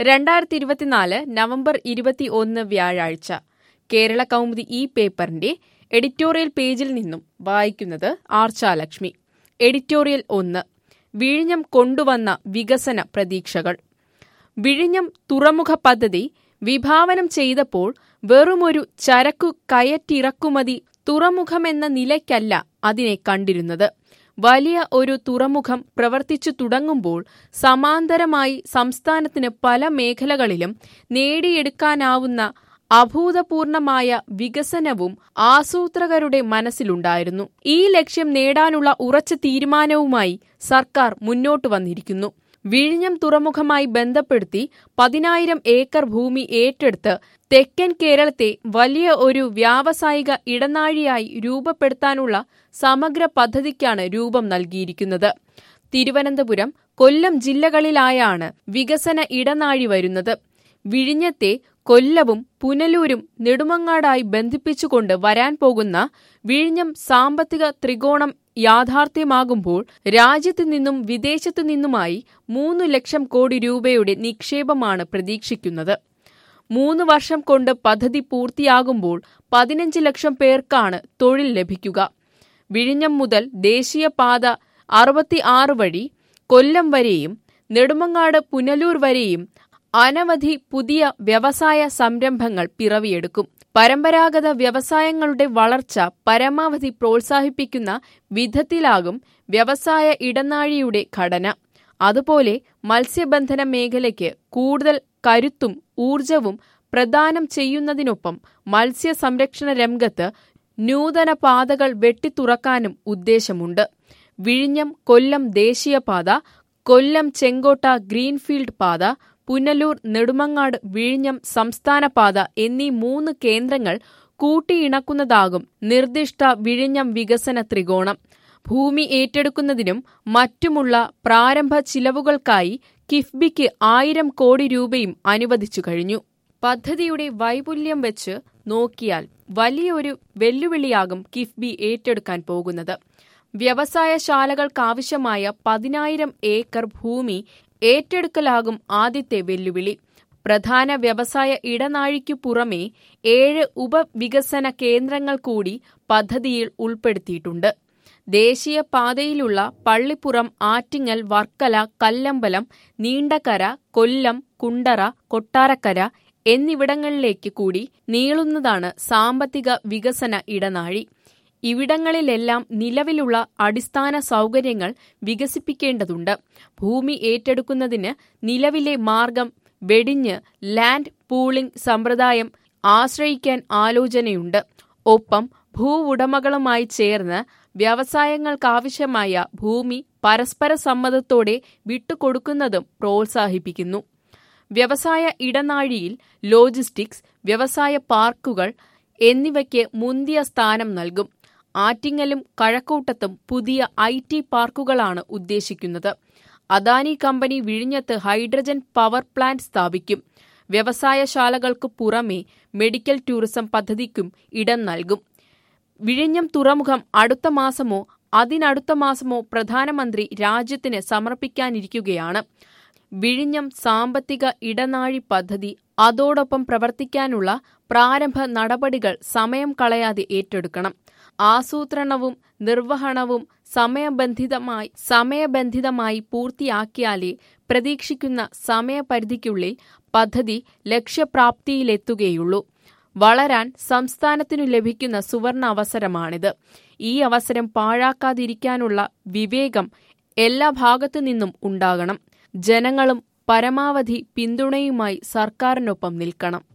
രണ്ടായിരത്തി ഇരുപത്തിനാല് നവംബർ ഇരുപത്തി ഒന്ന് വ്യാഴാഴ്ച കേരള കൗമുദി ഈ പേപ്പറിന്റെ എഡിറ്റോറിയൽ പേജിൽ നിന്നും വായിക്കുന്നത് ആർച്ചാലക്ഷ്മി എഡിറ്റോറിയൽ ഒന്ന് വിഴിഞ്ഞം കൊണ്ടുവന്ന വികസന പ്രതീക്ഷകൾ വിഴിഞ്ഞം തുറമുഖ പദ്ധതി വിഭാവനം ചെയ്തപ്പോൾ വെറുമൊരു ചരക്കു കയറ്റിറക്കുമതി തുറമുഖമെന്ന നിലയ്ക്കല്ല അതിനെ കണ്ടിരുന്നത് വലിയ ഒരു തുറമുഖം പ്രവർത്തിച്ചു തുടങ്ങുമ്പോൾ സമാന്തരമായി സംസ്ഥാനത്തിന് പല മേഖലകളിലും നേടിയെടുക്കാനാവുന്ന അഭൂതപൂർണമായ വികസനവും ആസൂത്രകരുടെ മനസ്സിലുണ്ടായിരുന്നു ഈ ലക്ഷ്യം നേടാനുള്ള ഉറച്ച തീരുമാനവുമായി സർക്കാർ മുന്നോട്ടു വന്നിരിക്കുന്നു വിഴിഞ്ഞം തുറമുഖമായി ബന്ധപ്പെടുത്തി പതിനായിരം ഏക്കർ ഭൂമി ഏറ്റെടുത്ത് തെക്കൻ കേരളത്തെ വലിയ ഒരു വ്യാവസായിക ഇടനാഴിയായി രൂപപ്പെടുത്താനുള്ള സമഗ്ര പദ്ധതിക്കാണ് രൂപം നൽകിയിരിക്കുന്നത് തിരുവനന്തപുരം കൊല്ലം ജില്ലകളിലായാണ് വികസന ഇടനാഴി വരുന്നത് വിഴിഞ്ഞത്തെ കൊല്ലവും പുനലൂരും നെടുമങ്ങാടായി ബന്ധിപ്പിച്ചുകൊണ്ട് വരാൻ പോകുന്ന വിഴിഞ്ഞം സാമ്പത്തിക ത്രികോണം യാഥാർത്ഥ്യമാകുമ്പോൾ രാജ്യത്തു നിന്നും വിദേശത്തു നിന്നുമായി മൂന്ന് ലക്ഷം കോടി രൂപയുടെ നിക്ഷേപമാണ് പ്രതീക്ഷിക്കുന്നത് മൂന്ന് വർഷം കൊണ്ട് പദ്ധതി പൂർത്തിയാകുമ്പോൾ പതിനഞ്ച് ലക്ഷം പേർക്കാണ് തൊഴിൽ ലഭിക്കുക വിഴിഞ്ഞം മുതൽ ദേശീയപാത അറുപത്തി ആറ് വഴി കൊല്ലം വരെയും നെടുമങ്ങാട് പുനലൂർ വരെയും അനവധി പുതിയ വ്യവസായ സംരംഭങ്ങൾ പിറവിയെടുക്കും പരമ്പരാഗത വ്യവസായങ്ങളുടെ വളർച്ച പരമാവധി പ്രോത്സാഹിപ്പിക്കുന്ന വിധത്തിലാകും വ്യവസായ ഇടനാഴിയുടെ ഘടന അതുപോലെ മത്സ്യബന്ധന മേഖലയ്ക്ക് കൂടുതൽ കരുത്തും ഊർജവും പ്രദാനം ചെയ്യുന്നതിനൊപ്പം മത്സ്യ സംരക്ഷണ രംഗത്ത് നൂതന പാതകൾ വെട്ടിത്തുറക്കാനും ഉദ്ദേശമുണ്ട് വിഴിഞ്ഞം കൊല്ലം ദേശീയപാത കൊല്ലം ചെങ്കോട്ട ഗ്രീൻഫീൽഡ് പാത പുനലൂർ നെടുമങ്ങാട് വിഴിഞ്ഞം സംസ്ഥാന പാത എന്നീ മൂന്ന് കേന്ദ്രങ്ങൾ കൂട്ടിയിണക്കുന്നതാകും നിർദ്ദിഷ്ട വിഴിഞ്ഞം വികസന ത്രികോണം ഭൂമി ഏറ്റെടുക്കുന്നതിനും മറ്റുമുള്ള പ്രാരംഭ ചിലവുകൾക്കായി കിഫ്ബിക്ക് ആയിരം കോടി രൂപയും അനുവദിച്ചു കഴിഞ്ഞു പദ്ധതിയുടെ വൈപുല്യം വെച്ച് നോക്കിയാൽ വലിയൊരു വെല്ലുവിളിയാകും കിഫ്ബി ഏറ്റെടുക്കാൻ പോകുന്നത് വ്യവസായശാലകൾക്കാവശ്യമായ പതിനായിരം ഏക്കർ ഭൂമി ഏറ്റെടുക്കലാകും ആദ്യത്തെ വെല്ലുവിളി പ്രധാന വ്യവസായ ഇടനാഴിക്കു പുറമെ ഏഴ് ഉപവികസന കേന്ദ്രങ്ങൾ കൂടി പദ്ധതിയിൽ ഉൾപ്പെടുത്തിയിട്ടുണ്ട് ദേശീയപാതയിലുള്ള പള്ളിപ്പുറം ആറ്റിങ്ങൽ വർക്കല കല്ലമ്പലം നീണ്ടകര കൊല്ലം കുണ്ടറ കൊട്ടാരക്കര എന്നിവിടങ്ങളിലേക്ക് കൂടി നീളുന്നതാണ് സാമ്പത്തിക വികസന ഇടനാഴി ഇവിടങ്ങളിലെല്ലാം നിലവിലുള്ള അടിസ്ഥാന സൗകര്യങ്ങൾ വികസിപ്പിക്കേണ്ടതുണ്ട് ഭൂമി ഏറ്റെടുക്കുന്നതിന് നിലവിലെ മാർഗം വെടിഞ്ഞ് ലാൻഡ് പൂളിംഗ് സമ്പ്രദായം ആശ്രയിക്കാൻ ആലോചനയുണ്ട് ഒപ്പം ഭൂവുടമകളുമായി ചേർന്ന് വ്യവസായങ്ങൾക്കാവശ്യമായ ഭൂമി പരസ്പര സമ്മതത്തോടെ വിട്ടുകൊടുക്കുന്നതും പ്രോത്സാഹിപ്പിക്കുന്നു വ്യവസായ ഇടനാഴിയിൽ ലോജിസ്റ്റിക്സ് വ്യവസായ പാർക്കുകൾ എന്നിവയ്ക്ക് മുന്തിയ സ്ഥാനം നൽകും ആറ്റിങ്ങലും കഴക്കൂട്ടത്തും പുതിയ ഐ ടി പാർക്കുകളാണ് ഉദ്ദേശിക്കുന്നത് അദാനി കമ്പനി വിഴിഞ്ഞത്ത് ഹൈഡ്രജൻ പവർ പ്ലാന്റ് സ്ഥാപിക്കും വ്യവസായശാലകൾക്കു പുറമെ മെഡിക്കൽ ടൂറിസം പദ്ധതിക്കും ഇടം നൽകും വിഴിഞ്ഞം തുറമുഖം അടുത്ത മാസമോ അതിനടുത്ത മാസമോ പ്രധാനമന്ത്രി രാജ്യത്തിന് സമർപ്പിക്കാനിരിക്കുകയാണ് വിഴിഞ്ഞം സാമ്പത്തിക ഇടനാഴി പദ്ധതി അതോടൊപ്പം പ്രവർത്തിക്കാനുള്ള പ്രാരംഭ നടപടികൾ സമയം കളയാതെ ഏറ്റെടുക്കണം ആസൂത്രണവും നിർവഹണവും സമയബന്ധിതമായി സമയബന്ധിതമായി പൂർത്തിയാക്കിയാലേ പ്രതീക്ഷിക്കുന്ന സമയപരിധിക്കുള്ളിൽ പദ്ധതി ലക്ഷ്യപ്രാപ്തിയിലെത്തുകയുള്ളൂ വളരാൻ സംസ്ഥാനത്തിനു ലഭിക്കുന്ന സുവർണ അവസരമാണിത് ഈ അവസരം പാഴാക്കാതിരിക്കാനുള്ള വിവേകം എല്ലാ ഭാഗത്തു നിന്നും ഉണ്ടാകണം ജനങ്ങളും പരമാവധി പിന്തുണയുമായി സർക്കാരിനൊപ്പം നിൽക്കണം